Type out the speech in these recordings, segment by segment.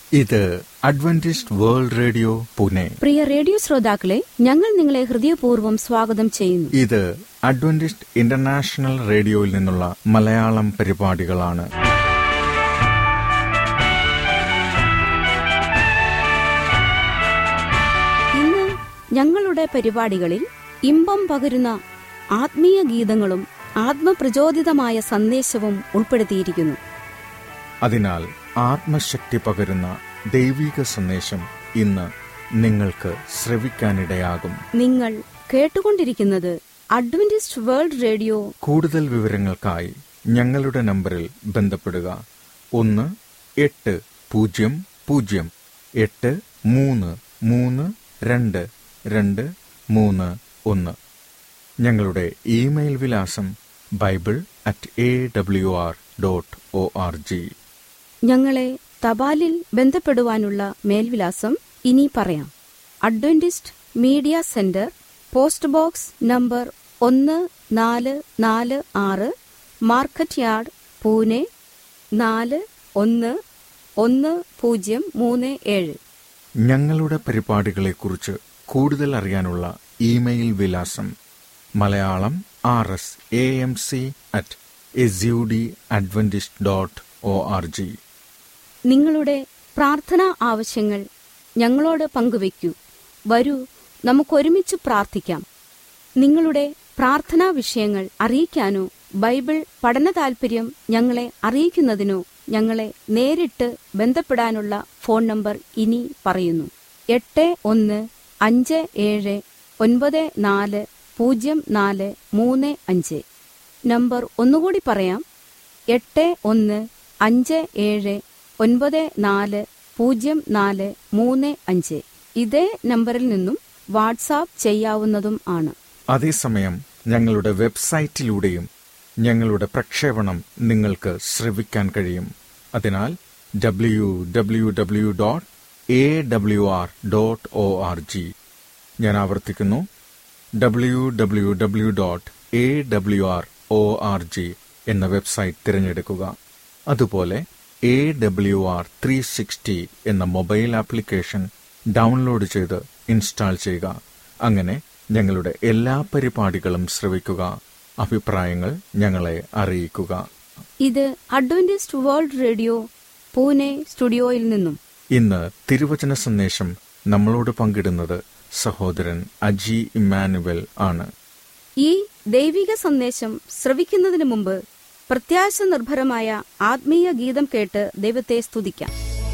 ഇത് Adventist world radio Pune പ്രിയ radio ശ്രോതാക്കളെ ഞങ്ങൾ നിങ്ങളെ ഹൃദയപൂർവ്വം സ്വാഗതം ചെയ്യുന്നു ഇത് അഡ്വന്റിസ്റ്റ് ഇന്റർനാഷണൽ റേഡിയോയിൽ നിന്നുള്ള മലയാളം പരിപാടികളാണ് ഇന്ന് ഞങ്ങളുടെ പരിപാടികളിൽ ഇമ്പം പകരുന്ന ആത്മീയ ഗീതങ്ങളും ആത്മപ്രചോദിതമായ സന്ദേശവും ഉൾപ്പെടുത്തിയിരിക്കുന്നു അതിനാൽ ആത്മശക്തി പകരുന്ന ദൈവിക സന്ദേശം ഇന്ന് നിങ്ങൾക്ക് ശ്രവിക്കാനിടയാകും നിങ്ങൾ കേട്ടുകൊണ്ടിരിക്കുന്നത് അഡ്വന്റിസ്റ്റ് വേൾഡ് റേഡിയോ കൂടുതൽ വിവരങ്ങൾക്കായി ഞങ്ങളുടെ നമ്പറിൽ ബന്ധപ്പെടുക ഒന്ന് എട്ട് പൂജ്യം പൂജ്യം എട്ട് മൂന്ന് മൂന്ന് രണ്ട് രണ്ട് മൂന്ന് ഒന്ന് ഞങ്ങളുടെ ഇമെയിൽ വിലാസം bible at A W R dot O R G ഞങ്ങളെ തപാലിൽ ബന്ധപ്പെടുവാനുള്ള മേൽവിലാസം ഇനി പറയാം Adventist media centre post box number ഒന്ന് നാല് നാല് ആറ് മാർക്കറ്റ് യാർഡ് പൂനെ നാല് ഒന്ന് ഒന്ന് പൂജ്യം മൂന്ന് ഏഴ് ഞങ്ങളുടെ പരിപാടികളെക്കുറിച്ച് കൂടുതൽ അറിയാനുള്ള ഇമെയിൽ വിലാസം Malayalam R S A M C at S U D Adventist dot O R G നിങ്ങളുടെ പ്രാർത്ഥനാ ആവശ്യങ്ങൾ ഞങ്ങളോട് പങ്കുവയ്ക്കൂ വരൂ നമുക്കൊരുമിച്ച് പ്രാർത്ഥിക്കാം നിങ്ങളുടെ പ്രാർത്ഥനാ വിഷയങ്ങൾ അറിയിക്കാനോ ബൈബിൾ പഠന താൽപര്യം ഞങ്ങളെ അറിയിക്കുന്നതിനോ ഞങ്ങളെ നേരിട്ട് ബന്ധപ്പെടാനുള്ള ഫോൺ നമ്പർ ഇനി പറയുന്നു എട്ട് ഒന്ന് അഞ്ച് ഏഴ് ഒൻപത് നാല് പൂജ്യം നാല് മൂന്ന് അഞ്ച് നമ്പർ ഒന്നുകൂടി പറയാം എട്ട് ഒന്ന് അഞ്ച് ഏഴ് ഒൻപത് നാല് പൂജ്യം നാല് മൂന്ന് അഞ്ച് ഇതേ നമ്പറിൽ നിന്നും വാട്സാപ്പ് ചെയ്യാവുന്നതും ആണ് അതേസമയം ഞങ്ങളുടെ വെബ്സൈറ്റിലൂടെയും ഞങ്ങളുടെ പ്രക്ഷേപണം നിങ്ങൾക്ക് ശ്രവിക്കാൻ കഴിയും അതിനാൽ W W W dot A W R dot O R G ഞാൻ ആവർത്തിക്കുന്നു W W W dot A W R O R G എന്ന വെബ്സൈറ്റ് തിരഞ്ഞെടുക്കുക അതുപോലെ A W R three sixty എന്ന മൊബൈൽ ആപ്ലിക്കേഷൻ ഡൗൺലോഡ് ചെയ്ത് ഇൻസ്റ്റാൾ ചെയ്യുക അങ്ങനെ ഞങ്ങളുടെ എല്ലാ പരിപാടികളും ശ്രവിക്കുക അഭിപ്രായങ്ങൾ ഞങ്ങളെ അറിയിക്കുക ഇത് അഡ്വന്റിസ്റ്റ് വേൾഡ് റേഡിയോ പൂനെ സ്റ്റുഡിയോയിൽ നിന്നും ഇന്ന് തിരുവചന സന്ദേശം നമ്മളോട് പങ്കിടുന്നത് സഹോദരൻ അജി ഇമ്മാനുവൽ ആണ് ഈ ദൈവിക സന്ദേശം ശ്രവിക്കുന്നതിന് മുമ്പ് പ്രത്യാശ നിർഭരമായ ആത്മീയ ഗീതം കേട്ട് ദൈവത്തെ സ്തുതിക്കാം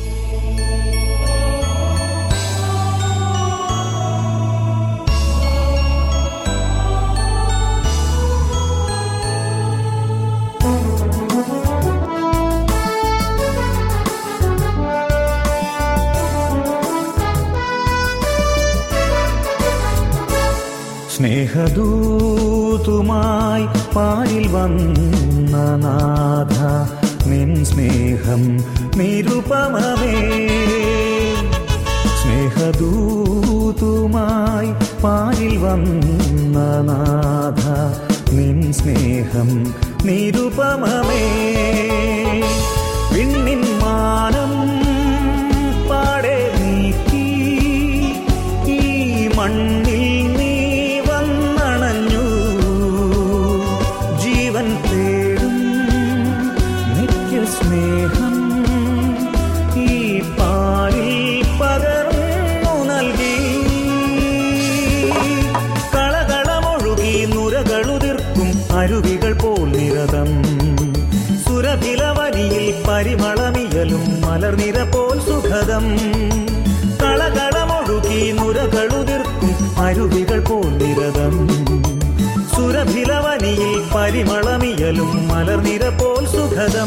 സ്നേഹദൂതുമായി പാരിൽ വന്ന നാഥ നിൻ സ്നേഹം നിരുപമമേ സ്നേഹദൂതുമായി പാരിൽ വന്ന നാഥ നിൻ സ്നേഹം നിരുപമമേ വിണ്ണിൻ മാനം പാടെ നീക്കി ഈ മണ്ണിൽ നീ വന്നണഞ്ഞു ജീവൻ തേടും നിത്യസ്നേഹം ഈ പാരിൽ പകർന്നു നൽകി കളകളമൊഴുകി നുരകളുതിർക്കും അരുവികൾ പോൽ നിരതം സുരഭിലവനിയിൽ പരിമളമിയലും മലർനിര പോൽ സുഖദം കളകളമൊഴുകി നുരകളുതിർക്കും അരുവികൾ പോൽ നിരതം സുരഭിലവനിയിൽ പരിമളമിയലും മലർനിര പോൽ സുഖദം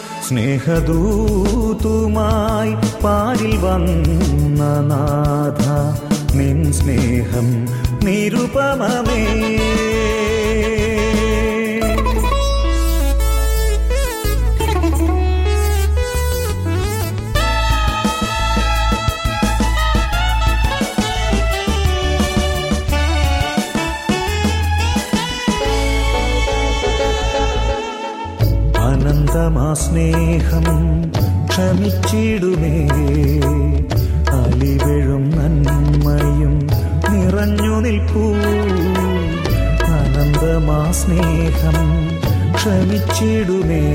സ്നേഹദൂതുമായി പാരിൽ വന്ന നാഥ നിൻ സ്നേഹം നിരുപമമേ അനന്തമാ സ്നേഹം ക്ഷമിച്ചിടുമേ സഹിച്ചിടുമേ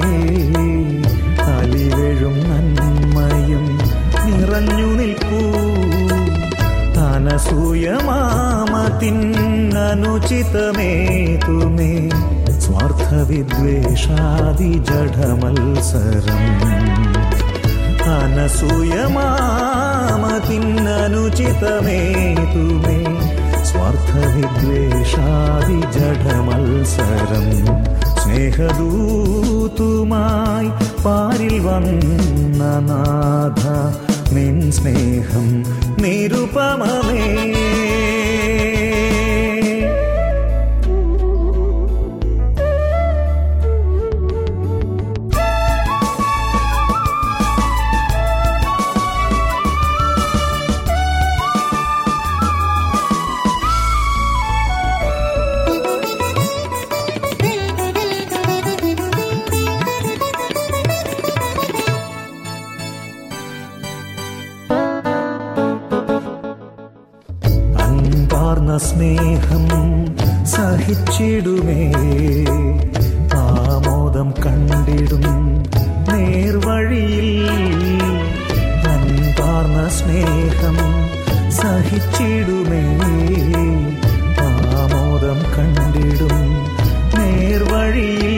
അലിവഴും നന്മയും നിറഞ്ഞു നിൽപ്പൂ അനസൂയമാമത്തിനനുചിതമേതുമേ സ്വാർത്ഥവിദ്വേഷാദി ജഡമത്സരം അനസൂയമാമത്തിനനുചിതമേതുമേ സ്വാർത്ഥവിദ്വേഷാദി ജഡമത്സരം സ്നേഹദൂതുമായി പാരിൽ വന്ന നാഥ നിൻ സ്നേഹം നിരുപമമേ അൻപാർന്ന സ്നേഹം സഹിച്ചിടുമേ ആമോദം കണ്ടിടും നേർവഴിയിൽ അൻപാർന്ന സ്നേഹം സഹിച്ചിടുമേ ആമോദം കണ്ടിടും നേർവഴിയിൽ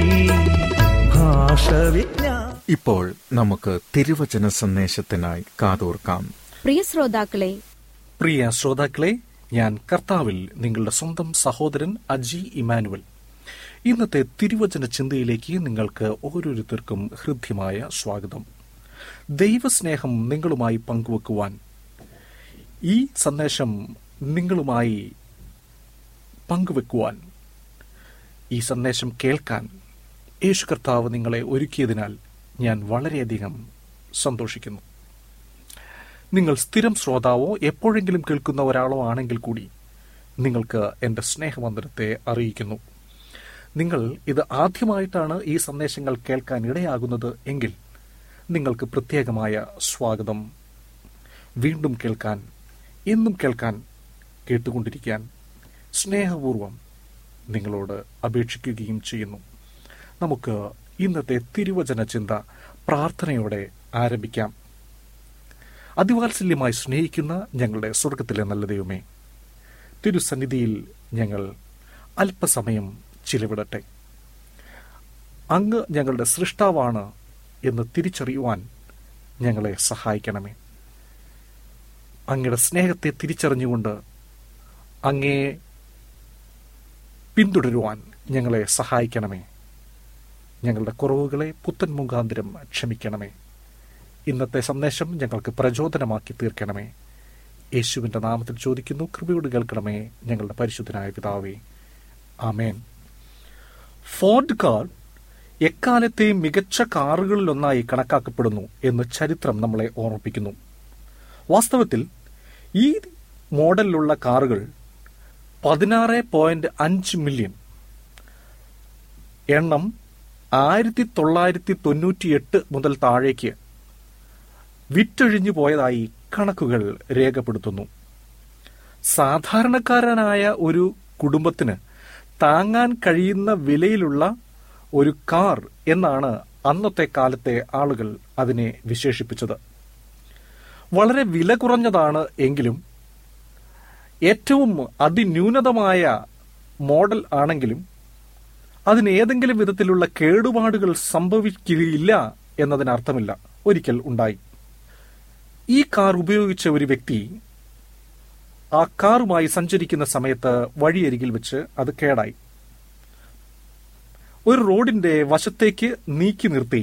ഭാഷവിജ്ഞാ ഇപ്പോൾ നമുക്ക് തിരുവചന സന്ദേശത്തിനായി കാതോർക്കാം പ്രിയ ശ്രോതാക്കളെ പ്രിയ ശ്രോതാക്കളെ ഞാൻ കർത്താവിൽ നിങ്ങളുടെ സ്വന്തം സഹോദരൻ അജി ഇമാനുവൽ ഇന്നത്തെ തിരുവചന ചിന്തയിലേക്ക് നിങ്ങൾക്ക് ഓരോരുത്തർക്കും ഹൃദ്യമായ സ്വാഗതം ദൈവസ്നേഹം നിങ്ങളുമായി പങ്കുവെക്കുവാൻ ഈ സന്ദേശം നിങ്ങളുമായി പങ്കുവെക്കുവാൻ ഈ സന്ദേശം കേൾക്കാൻ യേശു കർത്താവ് നിങ്ങളെ ഒരുക്കിയതിനാൽ ഞാൻ വളരെയധികം സന്തോഷിക്കുന്നു നിങ്ങൾ സ്ഥിരം ശ്രോതാവോ എപ്പോഴെങ്കിലും കേൾക്കുന്ന ഒരാളോ ആണെങ്കിൽ കൂടി നിങ്ങൾക്ക് എൻ്റെ സ്നേഹവന്ദനത്തെ അറിയിക്കുന്നു നിങ്ങൾ ഇത് ആദ്യമായിട്ടാണ് ഈ സന്ദേശങ്ങൾ കേൾക്കാൻ ഇടയാകുന്നത് എങ്കിൽ നിങ്ങൾക്ക് പ്രത്യേകമായ സ്വാഗതം വീണ്ടും കേൾക്കാൻ എന്നും കേൾക്കാൻ കേട്ടുകൊണ്ടിരിക്കാൻ സ്നേഹപൂർവം നിങ്ങളോട് അപേക്ഷിക്കുകയും ചെയ്യുന്നു നമുക്ക് ഇന്നത്തെ തിരുവചന ചിന്ത പ്രാർത്ഥനയോടെ ആരംഭിക്കാം അതിവാത്സല്യമായി സ്നേഹിക്കുന്ന ഞങ്ങളുടെ സ്വർഗത്തിലെ നല്ല ദൈവമേ തിരുസന്നിധിയിൽ ഞങ്ങൾ അല്പസമയം ചിലവിടട്ടെ അങ്ങ് ഞങ്ങളുടെ സൃഷ്ടാവാണ് എന്ന് തിരിച്ചറിയുവാൻ ഞങ്ങളെ സഹായിക്കണമേ അങ്ങയുടെ സ്നേഹത്തെ തിരിച്ചറിഞ്ഞുകൊണ്ട് അങ്ങേ പിന്തുടരുവാൻ ഞങ്ങളെ സഹായിക്കണമേ ഞങ്ങളുടെ കുറവുകളെ പുത്തൻ മുഖാന്തരം ക്ഷമിക്കണമേ ഇന്നത്തെ സന്ദേശം ഞങ്ങൾക്ക് പ്രചോദനമാക്കി തീർക്കണമേ യേശുവിന്റെ നാമത്തിൽ ചോദിക്കുന്നു കൃപയോട് കേൾക്കണമേ ഞങ്ങളുടെ പരിശുദ്ധനായ പിതാവേ ആമേൻ ഫോർഡ് കാർ എക്കാലത്തെയും മികച്ച കാറുകളിലൊന്നായി കണക്കാക്കപ്പെടുന്നു എന്ന് ചരിത്രം നമ്മളെ ഓർമ്മിപ്പിക്കുന്നു വാസ്തവത്തിൽ ഈ മോഡലിലുള്ള കാറുകൾ പതിനാറ് പോയിന്റ് അഞ്ച് മില്യൺ എണ്ണം ആയിരത്തി തൊള്ളായിരത്തി തൊണ്ണൂറ്റിയെട്ട് മുതൽ താഴേക്ക് വിറ്റൊഴിഞ്ഞു പോയതായി കണക്കുകൾ രേഖപ്പെടുത്തുന്നു സാധാരണക്കാരനായ ഒരു കുടുംബത്തിന് താങ്ങാൻ കഴിയുന്ന വിലയിലുള്ള ഒരു കാർ എന്നാണ് അന്നത്തെ കാലത്തെ ആളുകൾ അതിനെ വിശേഷിപ്പിച്ചത് വളരെ വില കുറഞ്ഞതാണ് എങ്കിലും ഏറ്റവും അതിന്യൂനതമായ മോഡൽ ആണെങ്കിലും അതിന് ഏതെങ്കിലും വിധത്തിലുള്ള കേടുപാടുകൾ സംഭവിക്കുകയില്ല എന്നതിനർത്ഥമില്ല ഒരിക്കൽ ഉണ്ടായി ഈ കാർ ഉപയോഗിച്ച ഒരു വ്യക്തി ആ കാറുമായി സഞ്ചരിക്കുന്ന സമയത്ത് വഴിയരികിൽ വെച്ച് അത് കേടായി ഒരു റോഡിന്റെ വശത്തേക്ക് നീക്കി നിർത്തി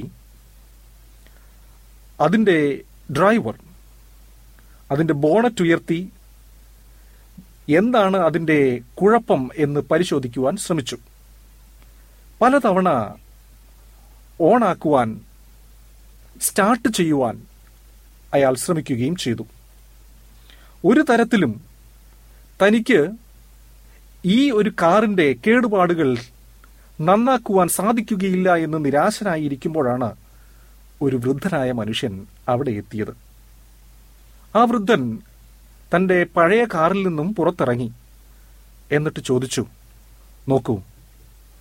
അതിന്റെ ഡ്രൈവർ അതിന്റെ ബോണറ്റ് ഉയർത്തി എന്താണ് അതിന്റെ കുഴപ്പം എന്ന് പരിശോധിക്കുവാൻ ശ്രമിച്ചു പലതവണ ഓണാക്കുവാൻ സ്റ്റാർട്ട് ചെയ്യുവാൻ അയാൾ ശ്രമിക്കുകയും ചെയ്തു ഒരു തരത്തിലും തനിക്ക് ഈ ഒരു കാറിന്റെ കേടുപാടുകൾ നന്നാക്കുവാൻ സാധിക്കുകയില്ല എന്ന് നിരാശനായിരിക്കുമ്പോഴാണ് ഒരു വൃദ്ധനായ മനുഷ്യൻ അവിടെ എത്തിയത് ആ വൃദ്ധൻ തന്റെ പഴയ കാറിൽ നിന്നും പുറത്തിറങ്ങി എന്നിട്ട് ചോദിച്ചു നോക്കൂ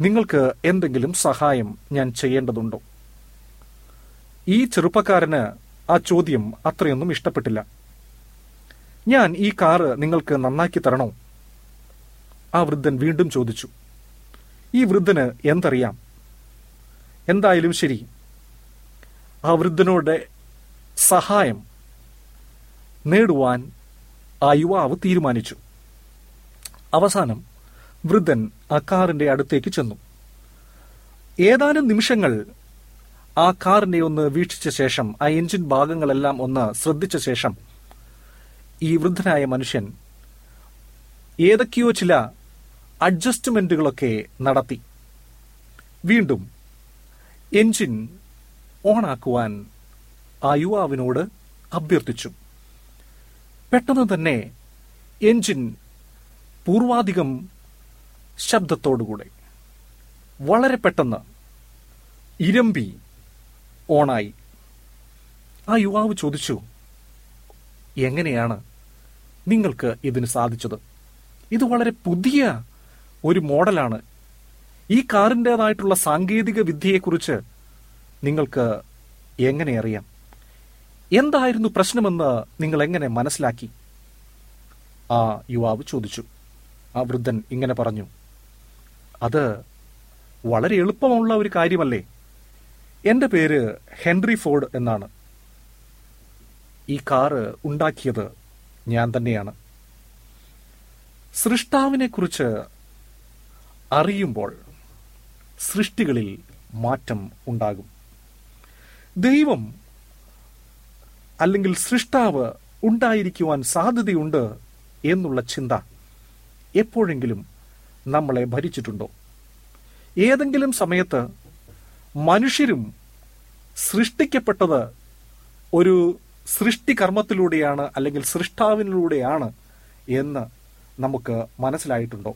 നിങ്ങൾക്ക് എന്തെങ്കിലും സഹായം ഞാൻ ചെയ്യേണ്ടതുണ്ടോ ഈ ചെറുപ്പക്കാരന് ആ ചോദ്യം അത്രയൊന്നും ഇഷ്ടപ്പെട്ടില്ല ഞാൻ ഈ കാറ് നിങ്ങൾക്ക് നന്നാക്കി തരണോ ആ വൃദ്ധൻ വീണ്ടും ചോദിച്ചു ഈ വൃദ്ധന് എന്തറിയാം എന്തായാലും ശരി ആ വൃദ്ധനോട് സഹായം നേടുവാൻ ആ യുവാവ് തീരുമാനിച്ചു അവസാനം വൃദ്ധൻ ആ കാറിന്റെ അടുത്തേക്ക് ചെന്നു ഏതാനും നിമിഷങ്ങൾ ആ കാറിനെ ഒന്ന് വീക്ഷിച്ച ശേഷം ആ എഞ്ചിൻ ഭാഗങ്ങളെല്ലാം ഒന്ന് ശ്രദ്ധിച്ച ശേഷം ഈ വൃദ്ധനായ മനുഷ്യൻ ഏതൊക്കെയോ ചില അഡ്ജസ്റ്റ്മെന്റുകളൊക്കെ നടത്തി വീണ്ടും എഞ്ചിൻ ഓണാക്കുവാൻ ആ യുവാവിനോട് അഭ്യർത്ഥിച്ചു പെട്ടെന്ന് തന്നെ എഞ്ചിൻ പൂർവാധികം ശബ്ദത്തോടുകൂടെ വളരെ പെട്ടെന്ന് ഇരമ്പി ഓണായി ആ യുവാവ് ചോദിച്ചു എങ്ങനെയാണ് നിങ്ങൾക്ക് ഇതിന് സാധിച്ചത് ഇത് വളരെ പുതിയ ഒരു മോഡലാണ് ഈ കാറിൻ്റെതായിട്ടുള്ള സാങ്കേതിക വിദ്യയെക്കുറിച്ച് നിങ്ങൾക്ക് എങ്ങനെ അറിയാം എന്തായിരുന്നു പ്രശ്നമെന്ന് നിങ്ങൾ എങ്ങനെ മനസ്സിലാക്കി ആ യുവാവ് ചോദിച്ചു ആ വൃദ്ധൻ ഇങ്ങനെ പറഞ്ഞു അത് വളരെ എളുപ്പമുള്ള ഒരു കാര്യമല്ലേ എന്റെ പേര് ഹെൻറി ഫോർഡ് എന്നാണ് ഈ കാറ് ഉണ്ടാക്കിയത് ഞാൻ തന്നെയാണ് സൃഷ്ടാവിനെ കുറിച്ച് അറിയുമ്പോൾ സൃഷ്ടികളിൽ മാറ്റം ഉണ്ടാകും ദൈവം അല്ലെങ്കിൽ സൃഷ്ടാവ് ഉണ്ടായിരിക്കുവാൻ സാധ്യതയുണ്ട് എന്നുള്ള ചിന്ത എപ്പോഴെങ്കിലും നമ്മളെ ഭരിച്ചിട്ടുണ്ടോ ഏതെങ്കിലും സമയത്ത് മനുഷ്യരും സൃഷ്ടിക്കപ്പെട്ടത് ഒരു സൃഷ്ടികർമ്മത്തിലൂടെയാണ് അല്ലെങ്കിൽ സൃഷ്ടാവിനിലൂടെയാണ് എന്ന് നമുക്ക് മനസ്സിലായിട്ടുണ്ടോ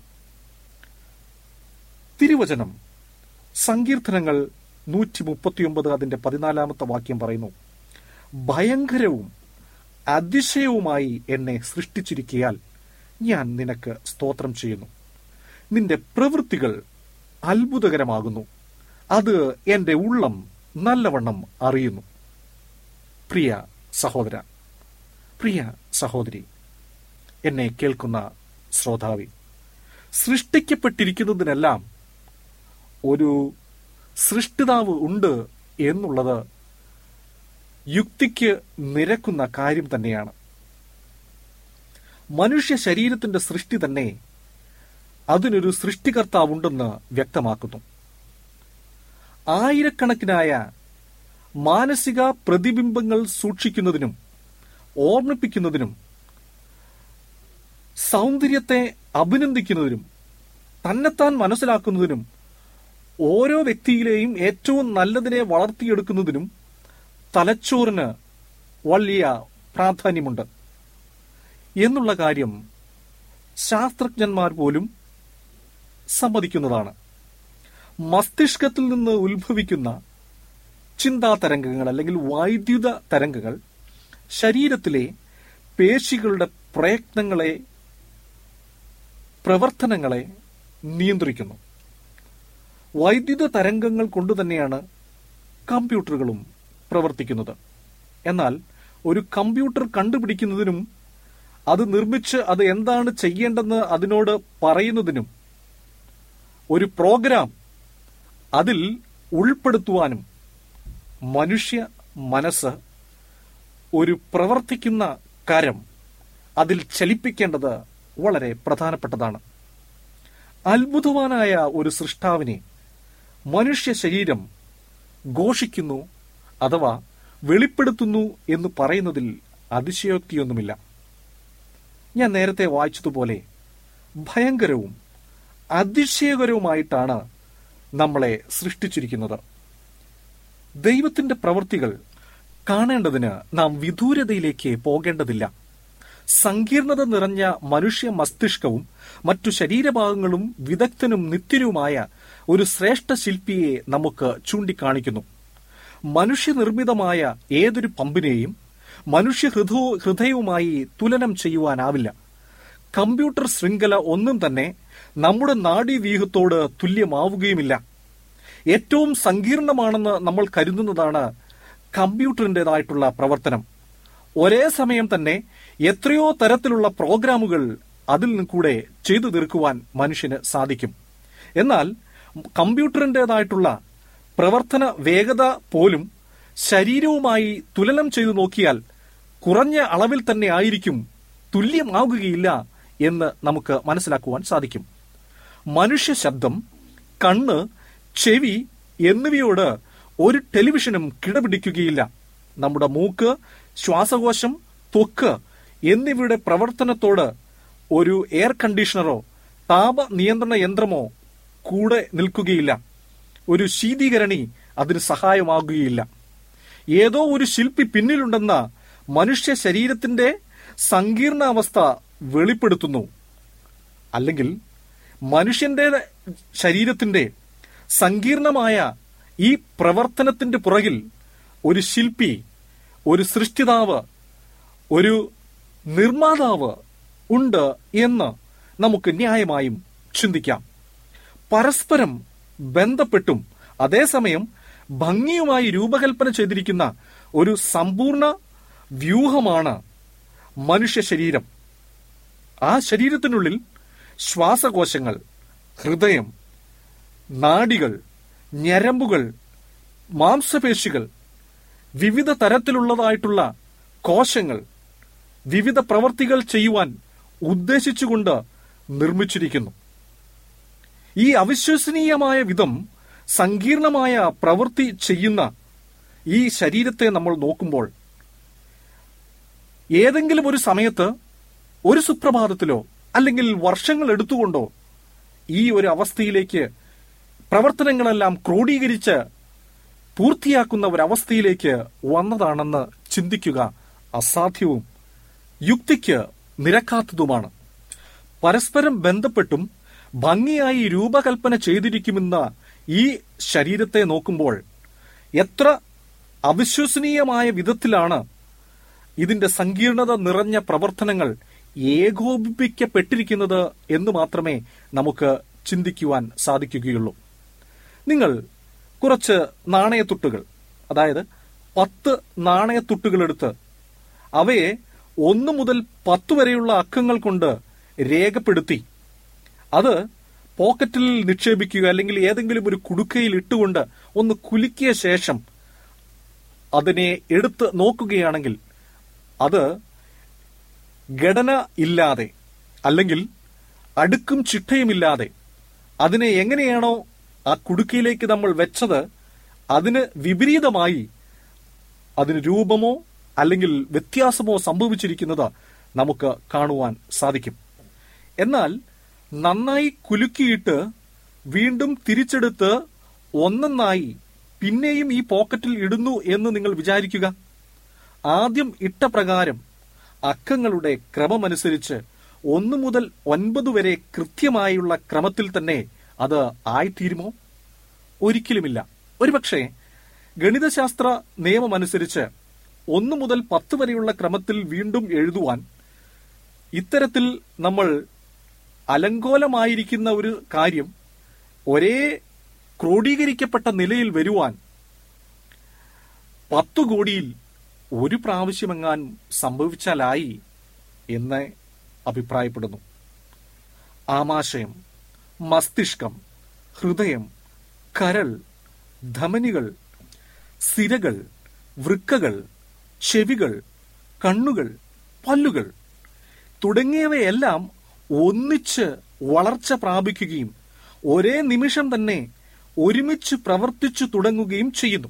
തിരുവചനം സങ്കീർത്തനങ്ങൾ നൂറ്റി മുപ്പത്തിയൊമ്പത് അതിന്റെ പതിനാലാമത്തെ വാക്യം പറയുന്നു ഭയങ്കരവും അതിശയവുമായി എന്നെ സൃഷ്ടിച്ചിരിക്കയാൽ ഞാൻ നിനക്ക് സ്തോത്രം ചെയ്യുന്നു നിന്റെ പ്രവൃത്തികൾ അത്ഭുതകരമാകുന്നു അത് എന്റെ ഉള്ളം നല്ലവണ്ണം അറിയുന്നു പ്രിയ സഹോദര പ്രിയ സഹോദരി എന്നെ കേൾക്കുന്ന ശ്രോതാവി സൃഷ്ടിക്കപ്പെട്ടിരിക്കുന്നതിനെല്ലാം ഒരു സൃഷ്ടിതാവ് ഉണ്ട് എന്നുള്ളത് യുക്തിക്ക് നിരക്കുന്ന കാര്യം തന്നെയാണ് മനുഷ്യ ശരീരത്തിന്റെ സൃഷ്ടി തന്നെ അതിനൊരു സൃഷ്ടികർത്താവുണ്ടെന്ന് വ്യക്തമാക്കുന്നു ആയിരക്കണക്കിനായ മാനസിക പ്രതിബിംബങ്ങൾ സൂക്ഷിക്കുന്നതിനും ഓർമ്മിപ്പിക്കുന്നതിനും സൗന്ദര്യത്തെ അഭിനന്ദിക്കുന്നതിനും തന്നെത്താൻ മനസ്സിലാക്കുന്നതിനും ഓരോ വ്യക്തിയിലെയും ഏറ്റവും നല്ലതിനെ വളർത്തിയെടുക്കുന്നതിനും തലച്ചോറിന് വലിയ പ്രാധാന്യമുണ്ട് എന്നുള്ള കാര്യം ശാസ്ത്രജ്ഞന്മാർ പോലും സമ്മതിക്കുന്നതാണ് മസ്തിഷ്കത്തിൽ നിന്ന് ഉത്ഭവിക്കുന്ന ചിന്താ തരംഗങ്ങൾ അല്ലെങ്കിൽ വൈദ്യുത തരംഗങ്ങൾ ശരീരത്തിലെ പേശികളുടെ പ്രയത്നങ്ങളെ പ്രവർത്തനങ്ങളെ നിയന്ത്രിക്കുന്നു വൈദ്യുത തരംഗങ്ങൾ കൊണ്ട് തന്നെയാണ് കമ്പ്യൂട്ടറുകളും പ്രവർത്തിക്കുന്നത് എന്നാൽ ഒരു കമ്പ്യൂട്ടർ കണ്ടുപിടിക്കുന്നതിനും അത് നിർമ്മിച്ച് അത് എന്താണ് ചെയ്യേണ്ടെന്ന് അതിനോട് പറയുന്നതിനും ഒരു പ്രോഗ്രാം അതിൽ ഉൾപ്പെടുത്തുവാനും മനുഷ്യ മനസ്സ് ഒരു പ്രവർത്തിക്കുന്ന കരം അതിൽ ചലിപ്പിക്കേണ്ടത് വളരെ പ്രധാനപ്പെട്ടതാണ് അത്ഭുതവാനായ ഒരു സൃഷ്ടാവിനെ മനുഷ്യ ശരീരം ഘോഷിക്കുന്നു അഥവാ വെളിപ്പെടുത്തുന്നു എന്ന് പറയുന്നതിൽ അതിശയോക്തിയൊന്നുമില്ല ഞാൻ നേരത്തെ വായിച്ചതുപോലെ ഭയങ്കരവും അതിശയകരവുമായിട്ടാണ് നമ്മളെ സൃഷ്ടിച്ചിരിക്കുന്നത് ദൈവത്തിന്റെ പ്രവൃത്തികൾ കാണേണ്ടതിന് നാം വിദൂരതയിലേക്ക് പോകേണ്ടതില്ല സങ്കീർണത നിറഞ്ഞ മനുഷ്യ മസ്തിഷ്കവും മറ്റു ശരീരഭാഗങ്ങളും വിദഗ്ധനും നിത്യനുമായ ഒരു ശ്രേഷ്ഠ ശില്പിയെ നമുക്ക് ചൂണ്ടിക്കാണിക്കുന്നു മനുഷ്യനിർമ്മിതമായ ഏതൊരു പമ്പിനെയും മനുഷ്യ ഹൃദോ ഹൃദയവുമായി തുലനം ചെയ്യുവാനാവില്ല കമ്പ്യൂട്ടർ ശൃംഖല ഒന്നും തന്നെ നമ്മുടെ നാഡീവ്യൂഹത്തോട് തുല്യമാവുകയുമില്ല ഏറ്റവും സങ്കീർണമാണെന്ന് നമ്മൾ കരുതുന്നതാണ് കമ്പ്യൂട്ടറിൻ്റെതായിട്ടുള്ള പ്രവർത്തനം ഒരേ സമയം തന്നെ എത്രയോ തരത്തിലുള്ള പ്രോഗ്രാമുകൾ അതിൽ നിന്ന് കൂടെ ചെയ്തു തീർക്കുവാൻ മനുഷ്യന് സാധിക്കും എന്നാൽ കമ്പ്യൂട്ടറിൻ്റെതായിട്ടുള്ള പ്രവർത്തന വേഗത പോലും ശരീരവുമായി തുലനം ചെയ്തു നോക്കിയാൽ കുറഞ്ഞ അളവിൽ തന്നെ ആയിരിക്കും തുല്യമാകുകയില്ല എന്ന് നമുക്ക് മനസ്സിലാക്കുവാൻ സാധിക്കും മനുഷ്യ ശബ്ദം കണ്ണ് ചെവി എന്നിവയോട് ഒരു ടെലിവിഷനും കിടപിടിക്കുകയില്ല നമ്മുടെ മൂക്ക് ശ്വാസകോശം ത്വക്ക് എന്നിവയുടെ പ്രവർത്തനത്തോട് ഒരു എയർ കണ്ടീഷണറോ താപ നിയന്ത്രണ യന്ത്രമോ കൂടെ നിൽക്കുകയില്ല ഒരു ശീതീകരണി അതിന് സഹായമാകുകയില്ല ഏതോ ഒരു ശില്പി പിന്നിലുണ്ടെന്ന മനുഷ്യ ശരീരത്തിന്റെ സങ്കീർണാവസ്ഥ വെളിപ്പെടുത്തുന്നു അല്ലെങ്കിൽ മനുഷ്യന്റെ ശരീരത്തിന്റെ സങ്കീർണമായ ഈ പ്രവർത്തനത്തിന്റെ പുറകിൽ ഒരു ശില്പി ഒരു സൃഷ്ടിതാവ് ഒരു നിർമ്മാതാവ് ഉണ്ട് എന്ന് നമുക്ക് ന്യായമായും ചിന്തിക്കാം പരസ്പരം ബന്ധപ്പെട്ടും അതേസമയം ഭംഗിയുമായി രൂപകൽപ്പന ചെയ്തിരിക്കുന്ന ഒരു സമ്പൂർണ്ണ വ്യൂഹമാണ് മനുഷ്യ ശരീരം ആ ശരീരത്തിനുള്ളിൽ ശ്വാസകോശങ്ങൾ ഹൃദയം നാഡികൾ ഞരമ്പുകൾ മാംസപേശികൾ വിവിധ തരത്തിലുള്ളതായിട്ടുള്ള കോശങ്ങൾ വിവിധ പ്രവർത്തികൾ ചെയ്യുവാൻ ഉദ്ദേശിച്ചുകൊണ്ട് നിർമ്മിച്ചിരിക്കുന്നു ഈ അവിശ്വസനീയമായ വിധം സങ്കീർണമായ പ്രവൃത്തി ചെയ്യുന്ന ഈ ശരീരത്തെ നമ്മൾ നോക്കുമ്പോൾ ഏതെങ്കിലും ഒരു സമയത്ത് ഒരു സുപ്രഭാതത്തിലോ അല്ലെങ്കിൽ വർഷങ്ങൾ എടുത്തുകൊണ്ടോ ഈ ഒരു അവസ്ഥയിലേക്ക് പ്രവർത്തനങ്ങളെല്ലാം ക്രോഡീകരിച്ച് പൂർത്തിയാക്കുന്ന ഒരവസ്ഥയിലേക്ക് വന്നതാണെന്ന് ചിന്തിക്കുക അസാധ്യവും യുക്തിക്ക് നിരക്കാത്തതുമാണ് പരസ്പരം ബന്ധപ്പെട്ടും ഭംഗിയായി രൂപകൽപ്പന ചെയ്തിരിക്കുമെന്ന ഈ ശരീരത്തെ നോക്കുമ്പോൾ എത്ര അവിശ്വസനീയമായ വിധത്തിലാണ് ഇതിന്റെ സങ്കീർണത നിറഞ്ഞ പ്രവർത്തനങ്ങൾ ഏകോപിപ്പിക്കപ്പെട്ടിരിക്കുന്നത് എന്ന് മാത്രമേ നമുക്ക് ചിന്തിക്കുവാൻ സാധിക്കുകയുള്ളൂ നിങ്ങൾ കുറച്ച് നാണയത്തുട്ടുകൾ അതായത് പത്ത് നാണയത്തുട്ടുകൾ എടുത്ത് അവയെ ഒന്ന് മുതൽ പത്ത് വരെയുള്ള അക്കങ്ങൾ കൊണ്ട് രേഖപ്പെടുത്തി അത് പോക്കറ്റിൽ നിക്ഷേപിക്കുക അല്ലെങ്കിൽ ഏതെങ്കിലും ഒരു കുടുക്കയിൽ ഇട്ടുകൊണ്ട് ഒന്ന് കുലുക്കിയ ശേഷം അതിനെ എടുത്ത് നോക്കുകയാണെങ്കിൽ അത് ഘടന ഇല്ലാതെ അല്ലെങ്കിൽ അടുക്കും ചിട്ടയുമില്ലാതെ അതിനെ എങ്ങനെയാണോ ആ കുടുക്കയിലേക്ക് നമ്മൾ വെച്ചത് അതിന് വിപരീതമായി അതിന് രൂപമോ അല്ലെങ്കിൽ വ്യത്യാസമോ സംഭവിച്ചിരിക്കുന്നത് നമുക്ക് കാണുവാൻ സാധിക്കും എന്നാൽ നന്നായി കുലുക്കിയിട്ട് വീണ്ടും തിരിച്ചെടുത്ത് ഒന്നൊന്നായി പിന്നെയും ഈ പോക്കറ്റിൽ ഇടുന്നു എന്ന് നിങ്ങൾ വിചാരിക്കുക ആദ്യം ഇട്ട പ്രകാരം അക്കങ്ങളുടെ ക്രമമനുസരിച്ച് ഒന്നു മുതൽ ഒൻപത് വരെ കൃത്യമായുള്ള ക്രമത്തിൽ തന്നെ അത് ആയിത്തീരുമോ ഒരിക്കലുമില്ല ഒരുപക്ഷെ ഗണിതശാസ്ത്ര നിയമമനുസരിച്ച് ഒന്നു മുതൽ പത്ത് വരെയുള്ള ക്രമത്തിൽ വീണ്ടും എഴുതുവാൻ ഇത്തരത്തിൽ നമ്മൾ അലങ്കോലമായിരിക്കുന്ന ഒരു കാര്യം ഒരേ ക്രോഡീകരിക്കപ്പെട്ട നിലയിൽ വരുവാൻ പത്തു കോടിയിൽ ഒരു പ്രാവശ്യമെങ്ങാൻ സംഭവിച്ചാലായി എന്ന് അഭിപ്രായപ്പെടുന്നു ആമാശയം മസ്തിഷ്കം ഹൃദയം കരൾ ധമനികൾ സിരകൾ വൃക്കകൾ ചെവികൾ കണ്ണുകൾ പല്ലുകൾ തുടങ്ങിയവയെല്ലാം ഒന്നിച്ച് വളർച്ച പ്രാപിക്കുകയും ഒരേ നിമിഷം തന്നെ ഒരുമിച്ച് പ്രവർത്തിച്ചു തുടങ്ങുകയും ചെയ്യുന്നു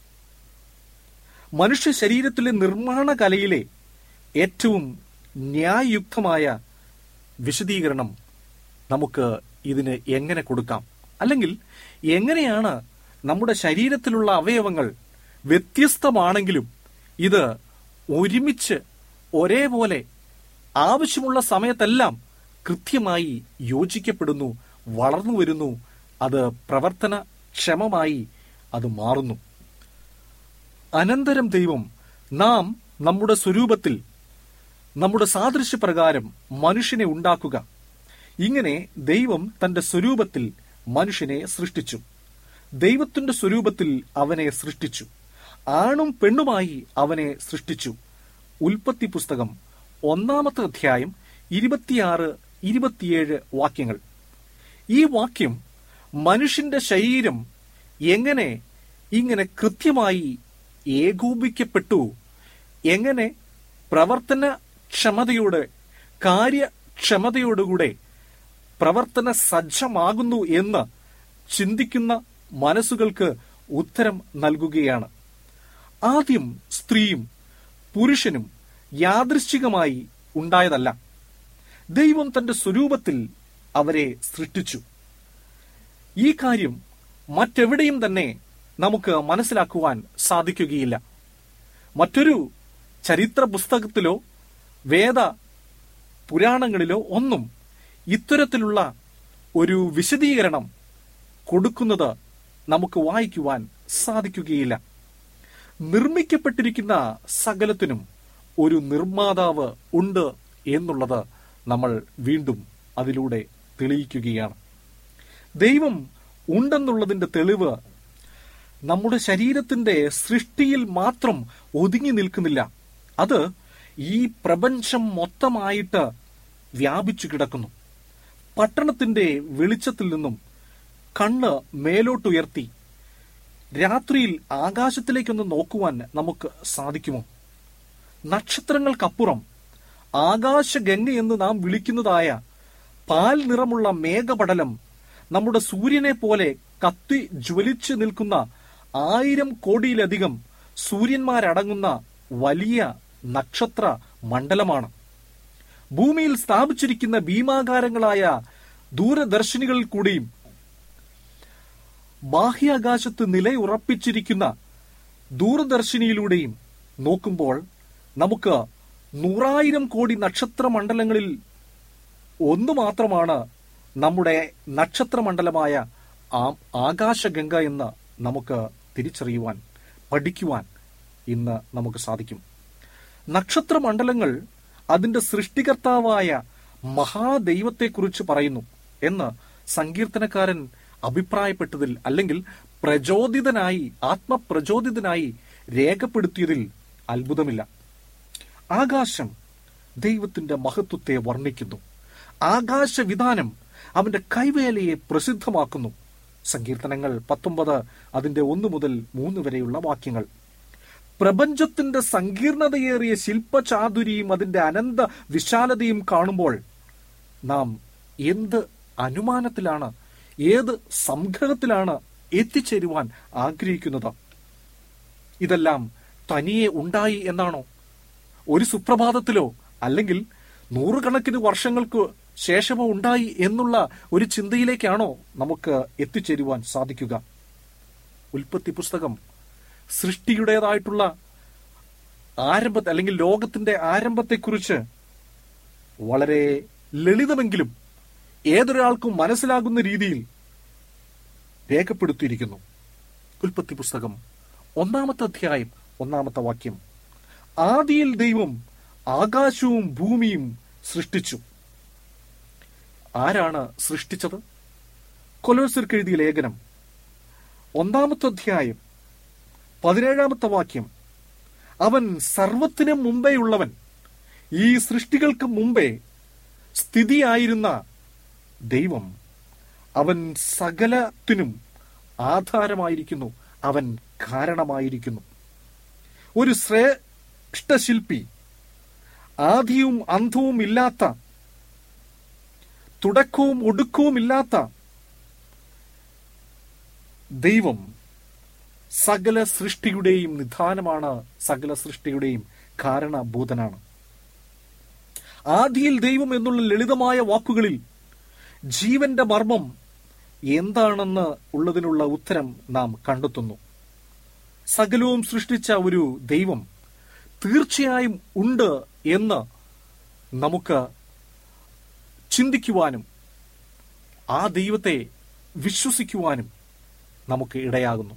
മനുഷ്യ ശരീരത്തിലെ നിർമ്മാണ കലയിലെ ഏറ്റവും ന്യായയുക്തമായ വിശദീകരണം നമുക്ക് ഇതിന് എങ്ങനെ കൊടുക്കാം അല്ലെങ്കിൽ എങ്ങനെയാണ് നമ്മുടെ ശരീരത്തിലുള്ള അവയവങ്ങൾ വ്യത്യസ്തമാണെങ്കിലും ഇത് ഒരുമിച്ച് ഒരേപോലെ ആവശ്യമുള്ള സമയത്തെല്ലാം കൃത്യമായി യോജിക്കപ്പെടുന്നു വളർന്നു വരുന്നു അത് പ്രവർത്തനക്ഷമമായി അത് മാറുന്നു അനന്തരം ദൈവം നാം നമ്മുടെ സ്വരൂപത്തിൽ നമ്മുടെ സാദൃശ്യപ്രകാരം മനുഷ്യനെ ഉണ്ടാക്കുക ഇങ്ങനെ ദൈവം തന്റെ സ്വരൂപത്തിൽ മനുഷ്യനെ സൃഷ്ടിച്ചു ദൈവത്തിന്റെ സ്വരൂപത്തിൽ അവനെ സൃഷ്ടിച്ചു ആണും പെണ്ണുമായി അവനെ സൃഷ്ടിച്ചു ഉൽപ്പത്തി പുസ്തകം ഒന്നാമത്തെ അധ്യായം ഇരുപത്തിയാറ് ഇരുപത്തിയേഴ് വാക്യങ്ങൾ ഈ വാക്യം മനുഷ്യന്റെ ശരീരം എങ്ങനെ ഇങ്ങനെ കൃത്യമായി ഏകോപിക്കപ്പെട്ടു എങ്ങനെ പ്രവർത്തന ക്ഷമതയോടെ കാര്യക്ഷമതയോടുകൂടെ പ്രവർത്തന സജ്ജമാകുന്നു എന്ന് ചിന്തിക്കുന്ന മനസ്സുകൾക്ക് ഉത്തരം നൽകുകയാണ് ആദ്യം സ്ത്രീയും പുരുഷനും യാദൃശ്ചികമായി ഉണ്ടായതല്ല ദൈവം തന്റെ സ്വരൂപത്തിൽ അവരെ സൃഷ്ടിച്ചു ഈ കാര്യം മറ്റെവിടെയും തന്നെ നമുക്ക് മനസ്സിലാക്കുവാൻ സാധിക്കുകയില്ല മറ്റൊരു ചരിത്ര പുസ്തകത്തിലോ വേദ പുരാണങ്ങളിലോ ഒന്നും ഇത്തരത്തിലുള്ള ഒരു വിശദീകരണം കൊടുക്കുന്നത് നമുക്ക് വായിക്കുവാൻ സാധിക്കുകയില്ല നിർമ്മിക്കപ്പെട്ടിരിക്കുന്ന സകലത്തിനും ഒരു നിർമ്മാതാവ് ഉണ്ട് എന്നുള്ളത് നമ്മൾ വീണ്ടും അതിലൂടെ തെളിയിക്കുകയാണ് ദൈവം ഉണ്ടെന്നുള്ളതിന്റെ തെളിവ് നമ്മുടെ ശരീരത്തിന്റെ സൃഷ്ടിയിൽ മാത്രം ഒതുങ്ങി നിൽക്കുന്നില്ല അത് ഈ പ്രപഞ്ചം മൊത്തമായിട്ട് വ്യാപിച്ചു കിടക്കുന്നു പട്ടണത്തിന്റെ വെളിച്ചത്തിൽ നിന്നും കണ്ണ് മേലോട്ടുയർത്തി രാത്രിയിൽ ആകാശത്തിലേക്കൊന്ന് നോക്കുവാൻ നമുക്ക് സാധിക്കുമോ നക്ഷത്രങ്ങൾക്കപ്പുറം ആകാശഗംഗ എന്ന് നാം വിളിക്കുന്നതായ പാൽ നിറമുള്ള മേഘപടലം നമ്മുടെ സൂര്യനെ പോലെ കത്തി ജ്വലിച്ചു നിൽക്കുന്ന ആയിരം കോടിയിലധികം സൂര്യന്മാരടങ്ങുന്ന വലിയ നക്ഷത്ര മണ്ഡലമാണ് ഭൂമിയിൽ സ്ഥാപിച്ചിരിക്കുന്ന ഭീമാകാരങ്ങളായ ദൂരദർശിനികളിൽ കൂടിയും ബാഹ്യാകാശത്ത് നിലയുറപ്പിച്ചിരിക്കുന്ന ദൂരദർശിനിയിലൂടെയും നോക്കുമ്പോൾ നമുക്ക് നൂറായിരം കോടി നക്ഷത്ര മണ്ഡലങ്ങളിൽ ഒന്ന് മാത്രമാണ് നമ്മുടെ നക്ഷത്രമണ്ഡലമായ ആ- ആകാശഗംഗ എന്ന് നമുക്ക് തിരിച്ചറിയുവാൻ പഠിക്കുവാൻ ഇന്ന് നമുക്ക് സാധിക്കും നക്ഷത്രമണ്ഡലങ്ങൾ അതിന്റെ സൃഷ്ടികർത്താവായ മഹാദൈവത്തെക്കുറിച്ച് പറയുന്നു എന്ന് സങ്കീർത്തനക്കാരൻ അഭിപ്രായപ്പെട്ടതിൽ അല്ലെങ്കിൽ പ്രചോദിതനായി ആത്മപ്രചോദിതനായി രേഖപ്പെടുത്തിയതിൽ അത്ഭുതമില്ല ആകാശം ദൈവത്തിന്റെ മഹത്വത്തെ വർണ്ണിക്കുന്നു ആകാശവിധാനം അവന്റെ കൈവേലയെ പ്രസിദ്ധമാക്കുന്നു സങ്കീർത്തനങ്ങൾ പത്തൊമ്പത് അതിന്റെ ഒന്ന് മുതൽ മൂന്ന് വരെയുള്ള വാക്യങ്ങൾ പ്രപഞ്ചത്തിന്റെ സങ്കീർണതയേറിയ ശില്പചാതുരിയും അതിന്റെ അനന്ത വിശാലതയും കാണുമ്പോൾ നാം എന്ത് അനുമാനത്തിലാണ് ഏത് സംഗ്രഹത്തിലാണ് എത്തിച്ചേരുവാൻ ആഗ്രഹിക്കുന്നത് ഇതെല്ലാം തനിയെ ഉണ്ടായി എന്നാണോ ഒരു സുപ്രഭാതത്തിലോ അല്ലെങ്കിൽ നൂറുകണക്കിന് വർഷങ്ങൾക്ക് ശേഷമോ ഉണ്ടായി എന്നുള്ള ഒരു ചിന്തയിലേക്കാണോ നമുക്ക് എത്തിച്ചേരുവാൻ സാധിക്കുക ഉൽപ്പത്തി പുസ്തകം സൃഷ്ടിയുടേതായിട്ടുള്ള ആരംഭത്തെ അല്ലെങ്കിൽ ലോകത്തിന്റെ ആരംഭത്തെക്കുറിച്ച് വളരെ ലളിതമെങ്കിലും ഏതൊരാൾക്കും മനസ്സിലാകുന്ന രീതിയിൽ രേഖപ്പെടുത്തിയിരിക്കുന്നു ഉൽപ്പത്തി പുസ്തകം ഒന്നാമത്തെ അധ്യായം ഒന്നാമത്തെ വാക്യം ആദിയിൽ ദൈവം ആകാശവും ഭൂമിയും സൃഷ്ടിച്ചു ആരാണ് സൃഷ്ടിച്ചത് കൊലോസർക്ക് എഴുതിയ ലേഖനം ഒന്നാമത്തെ അധ്യായം പതിനേഴാമത്തെ വാക്യം അവൻ സർവത്തിനും മുമ്പേ ഉള്ളവൻ ഈ സൃഷ്ടികൾക്ക് മുമ്പേ സ്ഥിതിയായിരുന്ന ദൈവം അവൻ സകലത്തിനും ആധാരമായിരിക്കുന്നു അവൻ കാരണമായിരിക്കുന്നു ഒരു ശ്രേഷ്ഠശില്പി ആദിയും അന്തവും ഇല്ലാത്ത തുടക്കവും ഒടുക്കവും ഇല്ലാത്ത ദൈവം സകല സൃഷ്ടിയുടെയും നിധാനമാണ് സകല സൃഷ്ടിയുടെയും കാരണഭൂതനാണ് ആദിയിൽ ദൈവം എന്നുള്ള ലളിതമായ വാക്കുകളിൽ ജീവന്റെ മർമ്മം എന്താണെന്ന് ഉള്ളതിനുള്ള ഉത്തരം നാം കണ്ടെത്തുന്നു സകലവും സൃഷ്ടിച്ച ഒരു ദൈവം തീർച്ചയായും ഉണ്ട് എന്ന് നമുക്ക് ചിന്തിക്കുവാനും ആ ദൈവത്തെ വിശ്വസിക്കുവാനും നമുക്ക് ഇടയാകുന്നു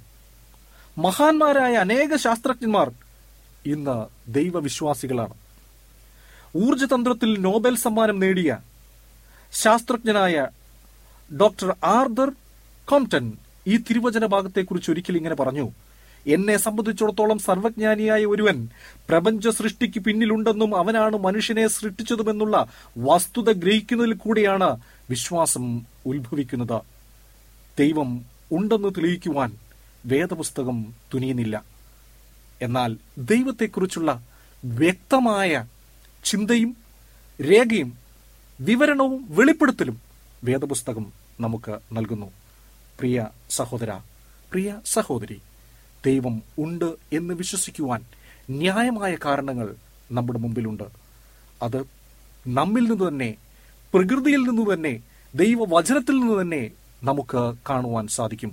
മഹാന്മാരായ അനേക ശാസ്ത്രജ്ഞന്മാർ ഇന്ന് ദൈവവിശ്വാസികളാണ് ഊർജതന്ത്രത്തിൽ നോബൽ സമ്മാനം നേടിയ ശാസ്ത്രജ്ഞനായ ഡോക്ടർ ആർദർ കോംപ്ടൺ ഈ തിരുവചന ഭാഗത്തെക്കുറിച്ച് ഒരിക്കൽ ഇങ്ങനെ പറഞ്ഞു എന്നെ സംബന്ധിച്ചിടത്തോളം സർവജ്ഞാനിയായ ഒരുവൻ പ്രപഞ്ച സൃഷ്ടിക്ക് പിന്നിലുണ്ടെന്നും അവനാണ് മനുഷ്യനെ സൃഷ്ടിച്ചതുമെന്നുള്ള വസ്തുത ഗ്രഹിക്കുന്നതിൽ കൂടിയാണ് വിശ്വാസം ഉത്ഭവിക്കുന്നത് ദൈവം ഉണ്ടെന്ന് തെളിയിക്കുവാൻ വേദപുസ്തകം തുനിയുന്നില്ല എന്നാൽ ദൈവത്തെക്കുറിച്ചുള്ള വ്യക്തമായ ചിന്തയും രേഖയും വിവരണവും വെളിപ്പെടുത്തലും വേദപുസ്തകം നമുക്ക് നൽകുന്നു പ്രിയ സഹോദര പ്രിയ സഹോദരി ദൈവം ഉണ്ട് എന്ന് വിശ്വസിക്കുവാൻ ന്യായമായ കാരണങ്ങൾ നമ്മുടെ മുമ്പിലുണ്ട് അത് നമ്മിൽ നിന്ന് തന്നെ പ്രകൃതിയിൽ നിന്ന് തന്നെ ദൈവവചനത്തിൽ നിന്ന് തന്നെ നമുക്ക് കാണുവാൻ സാധിക്കും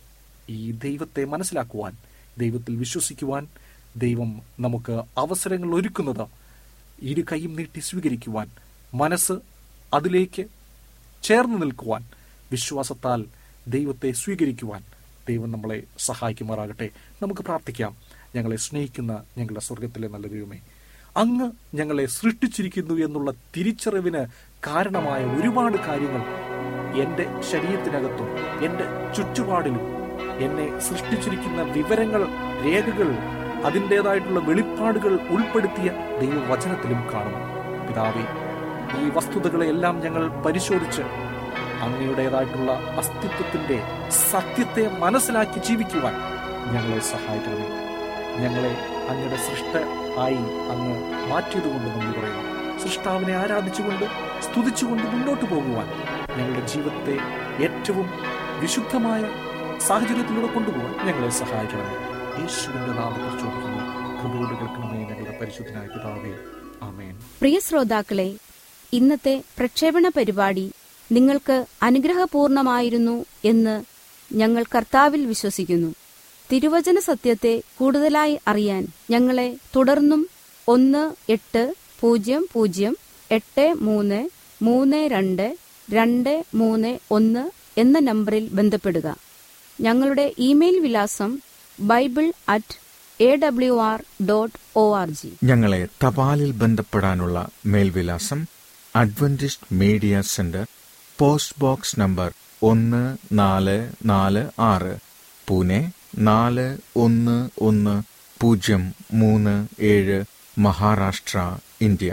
ഈ ദൈവത്തെ മനസ്സിലാക്കുവാൻ ദൈവത്തിൽ വിശ്വസിക്കുവാൻ ദൈവം നമുക്ക് അവസരങ്ങൾ ഒരുക്കുന്നത് ഇരു കൈയും നീട്ടി സ്വീകരിക്കുവാൻ മനസ്സ് അതിലേക്ക് ചേർന്ന് നിൽക്കുവാൻ വിശ്വാസത്താൽ ദൈവത്തെ സ്വീകരിക്കുവാൻ ദൈവം നമ്മളെ സഹായിക്കുമാറാകട്ടെ നമുക്ക് പ്രാർത്ഥിക്കാം ഞങ്ങളെ സ്നേഹിക്കുന്ന ഞങ്ങളുടെ സ്വർഗത്തിലെ നല്ല ദൈവമേ അങ്ങ് ഞങ്ങളെ സൃഷ്ടിച്ചിരിക്കുന്നു എന്നുള്ള തിരിച്ചറിവിന് കാരണമായ ഒരുപാട് കാര്യങ്ങൾ എന്റെ ശരീരത്തിനകത്തും എന്റെ ചുറ്റുപാടിലും എന്നെ സൃഷ്ടിച്ചിരിക്കുന്ന വിവരങ്ങൾ രേഖകൾ അതിൻ്റെതായിട്ടുള്ള വെളിപ്പാടുകൾ ഉൾപ്പെടുത്തിയ ദൈവവചനത്തിലും കാണുന്നു പിതാവേ ഈ വസ്തുതകളെല്ലാം ഞങ്ങൾ പരിശോധിച്ച് അങ്ങയുടേതായിട്ടുള്ള അസ്തിത്വത്തിന്റെ സത്യത്തെ മനസ്സിലാക്കി ജീവിക്കുവാൻ ഞങ്ങളെ സഹായിക്കണമേ ഞങ്ങളെ അങ്ങയുടെ സൃഷ്ട ആയി അങ്ങ് മാറ്റിയതുകൊണ്ട് നന്ദി പറയുന്നു സൃഷ്ടാവിനെ ആരാധിച്ചുകൊണ്ട് സ്തുതിച്ചുകൊണ്ട് മുന്നോട്ട് പോകുവാൻ ഞങ്ങളുടെ ജീവിതത്തെ ഏറ്റവും വിശുദ്ധമായ സാഹചര്യത്തിലൂടെ കൊണ്ടുപോകാൻ ഞങ്ങളെ സഹായിക്കണമേ യേശുവിന്റെ നാമത്തിൽ ചോദിക്കുന്നു കൃപയോട് കേൾക്കണമേ ഞങ്ങളുടെ പരിശുദ്ധനായ പിതാവേ ആമേൻ പ്രിയ ശ്രോതാക്കളെ ഇന്നത്തെ പ്രക്ഷേപണ പരിപാടി നിങ്ങൾക്ക് അനുഗ്രഹപൂർണമായിരുന്നു എന്ന് ഞങ്ങൾ കർത്താവിൽ വിശ്വസിക്കുന്നു തിരുവചന സത്യത്തെ കൂടുതലായി അറിയാൻ ഞങ്ങളെ തുടർന്നും ഒന്ന് എട്ട് പൂജ്യം പൂജ്യം എട്ട് മൂന്ന് മൂന്ന് രണ്ട് രണ്ട് മൂന്ന് ഒന്ന് എന്ന നമ്പറിൽ ബന്ധപ്പെടുക ഞങ്ങളുടെ ഇമെയിൽ വിലാസം bible at A W R dot O R G ഞങ്ങളെ തപാലിൽ ബന്ധപ്പെടാനുള്ള മേൽവിലാസം Adventist media centre post box number ഒന്ന് നാല് നാല് ആറ് പൂനെ നാല് ഒന്ന് ഒന്ന് പൂജ്യം മൂന്ന് ഏഴ് മഹാരാഷ്ട്ര ഇന്ത്യ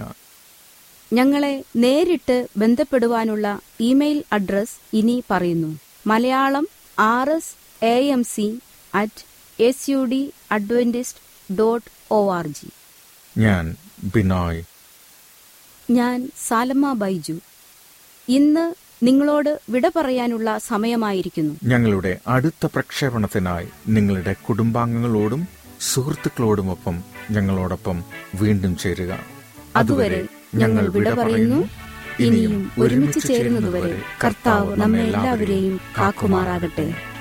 ഞങ്ങളെ നേരിട്ട് ബന്ധപ്പെടുവാനുള്ള ഇമെയിൽ അഡ്രസ് ഇനി പറയുന്നു Malayalam R S A M C at S U D Adventist dot O R G ഞാൻ ബിനോയ് ഞാൻ സാലമ്മ ബൈജു ഇന്ന് നിങ്ങളോട് വിട പറയാനുള്ള സമയമായിരിക്കുന്നു ഞങ്ങളുടെ അടുത്ത പ്രക്ഷേപണത്തിനായി നിങ്ങളുടെ കുടുംബാംഗങ്ങളോടും സുഹൃത്തുക്കളോടുമൊപ്പം ഞങ്ങളോടൊപ്പം വീണ്ടും ചേരുക അതുവരെ ഞങ്ങൾ വിട പറയുന്നു ഇനിയും ഒരുമിച്ച് ചേരുന്നതുവരെ കർത്താവ് നമ്മെ എല്ലാവരെയും കാക്കുമാറാകട്ടെ